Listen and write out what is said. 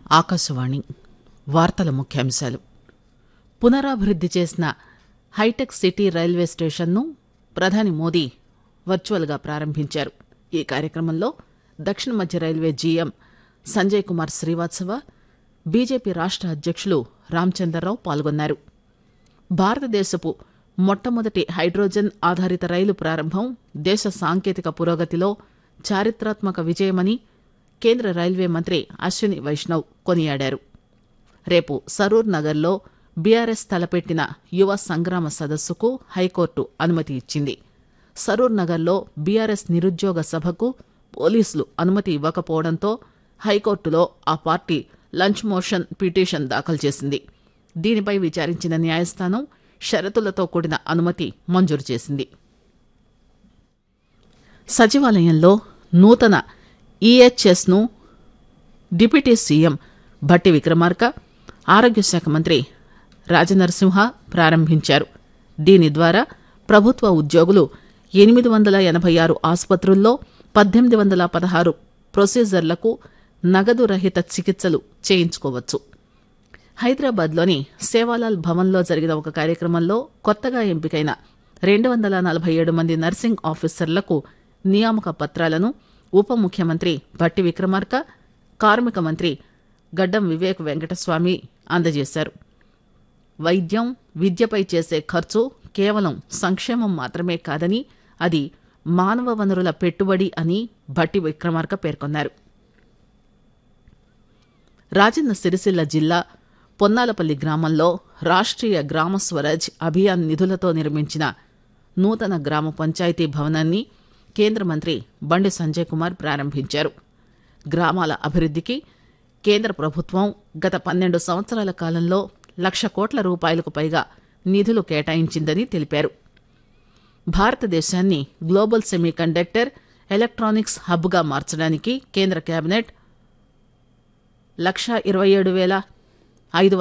ఆకాశవాణి వార్తల ముఖ్యాంశాలు పునరాభివృద్ది చేసిన హైటెక్ సిటీ రైల్వే స్టేషన్ను ప్రధాని మోదీ వర్చువల్గా ప్రారంభించారు ఈ కార్యక్రమంలో దక్షిణ మధ్య railway GM Sanjay Kumar Srivastava BJP రాష్ట అధ్యక్షులు రామచందర్రావు పాల్గొన్నారు భారతదేశపు మొట్టమొదటి హైడ్రోజన్ ఆధారిత రైలు ప్రారంభం దేశ సాంకేతిక పురోగతిలో చారిత్రాత్మక విజయమని కేంద్ర రైల్వే మంత్రి అశ్విని వైష్ణవ్ కొనియాడారు రేపు సరూర్ నగర్లో బీఆర్ఎస్ తలపెట్టిన యువ సంగ్రామ సదస్సుకు హైకోర్టు అనుమతి ఇచ్చింది సరూర్ నగర్లో బీఆర్ఎస్ నిరుద్యోగ సభకు పోలీసులు అనుమతి ఇవ్వకపోవడంతో హైకోర్టులో ఆ పార్టీ లంచ్ మోషన్ పిటిషన్ దాఖలు చేసింది దీనిపై విచారించిన న్యాయస్థానం షరతులతో కూడిన అనుమతి మంజూరు చేసింది సచివాలయంలో నూతన ఈహెచ్ఎస్ను డిప్యూటీ సీఎం భట్టి విక్రమార్క ఆరోగ్య శాఖ మంత్రి రాజనరసింహ ప్రారంభించారు దీని ద్వారా ప్రభుత్వ ఉద్యోగులు ఎనిమిది వందల ఎనభై ఆరు ఆసుపత్రుల్లో పద్దెనిమిది వందల పదహారు ప్రొసీజర్లకు నగదు రహిత చికిత్సలు చేయించుకోవచ్చు హైదరాబాద్లోని సేవాలాల్ భవన్లో జరిగిన ఒక కార్యక్రమంలో కొత్తగా ఎంపికైన రెండు వందల నలభై ఏడు మంది నర్సింగ్ ఆఫీసర్లకు నియామక పత్రాలను ఉప ముఖ్యమంత్రి భట్టి విక్రమార్క కార్మిక మంత్రి గడ్డం వివేక్ వెంకటస్వామి అందజేశారు వైద్యం విద్యపై చేసే ఖర్చు కేవలం సంక్షేమం మాత్రమే కాదని అది మానవ వనరుల పెట్టుబడి అని భట్టి విక్రమార్క పేర్కొన్నారు రాజన్న సిరిసిల్ల జిల్లా పొన్నాలపల్లి గ్రామంలో రాష్ట్రీయ గ్రామ స్వరాజ్ అభియాన్ నిధులతో నిర్మించిన నూతన గ్రామ పంచాయతీ భవనాన్ని కేంద్ర మంత్రి బండి సంజయ్ కుమార్ ప్రారంభించారు గ్రామాల అభివృద్ధికి కేంద్ర ప్రభుత్వం గత పన్నెండు సంవత్సరాల కాలంలో లక్ష కోట్ల రూపాయలకు పైగా నిధులు కేటాయించిందని తెలిపారు భారతదేశాన్ని గ్లోబల్ సెమీ కండక్టర్ ఎలక్ట్రానిక్స్ హబ్గా మార్చడానికి కేంద్ర కేబినెట్ లక్ష ఇరవై ఏడు వేల ఐదు